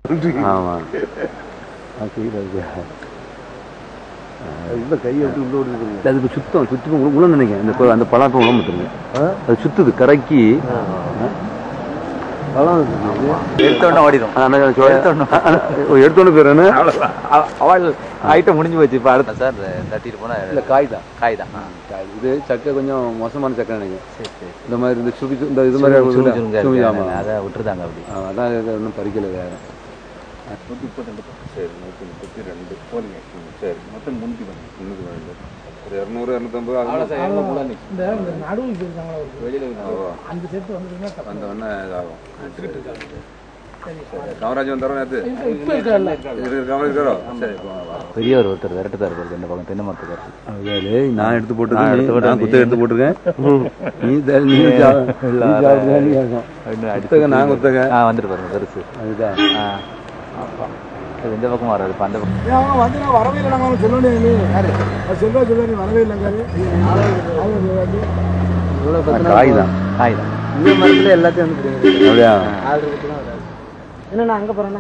ஆமாம் கீழே இருக்கு உள்ள கையை விட்டு உள்ள விடுறது அது இப்போ சுத்தம் சுத்தி உள்ள நினைக்கிறேன் இந்த கொ- அந்த பழம் உள்ள வந்துருங்க அது சுத்துது கரைக்கி பழம் இருக்குது எடுத்தோடனே ஓடிடும் எடுத்தோன்னு பேர் என்ன அவள் ஐட்டம் முடிஞ்சு போச்சு இப்போ அடுத்த சார் தட்டிட்டு போனா இல்லை காய் தான் காய் தான் காய். இது சக்கை கொஞ்சம் மோசமான சக்கை நினைக்கிறேன் சரி சரி இந்த மாதிரி இந்த சுகி இந்த இது மாதிரி சுருங்க இருக்குல்ல, சுருங்க சுகி, இருக்கு. ஆமா. அதை விட்டுருதாங்க அப்படி ஆ, அதான் இது இன்னும் பறிக்கல வேற நூற்றி முப்பத்தி சரி நூற்றி முப்பத்தி ரெண்டு போறீங்க ம், சரி மொத்தம் முந்நூற்றி வந்து முந்நூற்றி ரெண்டு ஒரு இரநூறு இரநூத்தம்பது ஆகும் இந்த இந்த நடுவுக்கு போயிருக்காங்களா ஒரு வெளியில் அந்த சேர்த்து வந்துருந்தா தப்பு வந்த உடனே இதாகும் காமராஜ் வந்தாரோ நேற்று இப்போ இருக்கல காமராஜ் இருக்காரோ சரி போங்க, வா. பெரியவர் ஒருத்தர் விரட்டுதார் இருப்பாரு இந்த பக்கம் தென்னை மரத்துக்காரு அதாவது நான் எடுத்து நான் போட்டிருக்கேன் எடுத்து நீ- நான் போட்டேன், குத்தகை எடுத்து போட்டிருக்கேன் நீ த- நீ ஜா- நீ சாப்பிடுதா, நீ கேட்கும். குத்தகை நான் குத்தகை ஆ வந்துட்டு பாருங்க பெருசு அதுதான் ஆ அப்பா இது இந்த பக்கம் வராது இப்போ அந்த பக்கம் ஏன் அவங்க வந்து நான் வரவே இல்லை நாங்கள் சொல்ல முடியாது அது சொல்ல சொல்ல நீ வரவே இல்லைங்காரு காய் தான் காய் தான் இந்த மரத்தில் எல்லாத்தையும் வந்து பிடிங்க அப்படியா ஆர்டர் கொடுத்துலாம் வராது என்ன நான் அங்கே போகிறேன்னா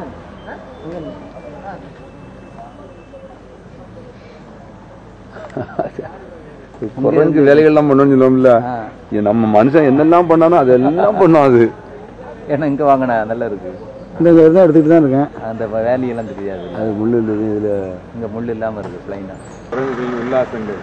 குரங்கு வேலைகள்லாம் பண்ணணும்னு சொல்லுவோம்ல இது நம்ம மனுஷன் என்னெல்லாம் பண்ணானோ அதெல்லாம் பண்ணும் அது ஏன்னா இங்கே வாங்கின நல்லா இருக்கு இந்த தான் எடுத்துக்கிட்டு தான் இருக்கேன் அந்த வேலியெல்லாம் தெரியாது அது முள்ளு இருந்தது இதுல இங்கே முள் இல்லாமல் இருக்கு பிளைனாக குரங்கு கொஞ்சம் உல்லாசங்கள்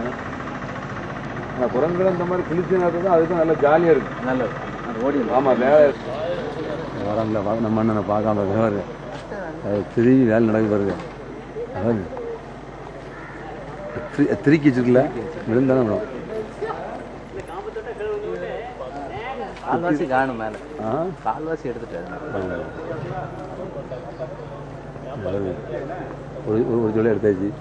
ஆனால் குரங்குகள் இந்த மாதிரி குளிச்சு தான் அதுக்கும் நல்லா ஜாலியாக இருக்கு நல்லது அது ஓடி ஆமா வேலை வரல வா நம்ம அண்ணனை பார்க்காம பாரு அது திரும்பி வேலை நடக்கு பாருங்க அதாவது திரி- திருக்கி வச்சிருக்கல விழுந்தானே விடும் கால்வாசி காணும் மேலே ஆ கால்வாசி எடுத்துட்டாரு அதாவது ஒரு ஒரு ஒரு ஜோலி எடுத்தாச்சு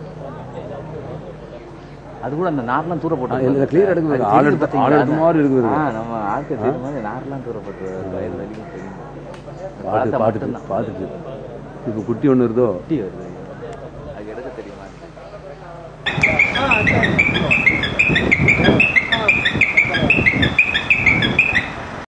அது கூட அந்த நார்லாம் தூர போட்டு இல்ல, இல்ல, clear எடுக்க அது ஆள் தெரியுது எடுத்த- பாத்தீங்களா? ஆள் எடுத்த மாதிரி இருக்குது. ஆ, நம்ம ஆட்கள் தெரியும் மாதிரி நார்லாம் தூர போட்டு வயல் வரைக்கும் தெரியும் பாட்டு பழத்தை பாட்டுக்கு மட்டும்தான் பாட்டுக்கு இப்போ குட்டி ஒன்று இருந்தோ குட்டி வருது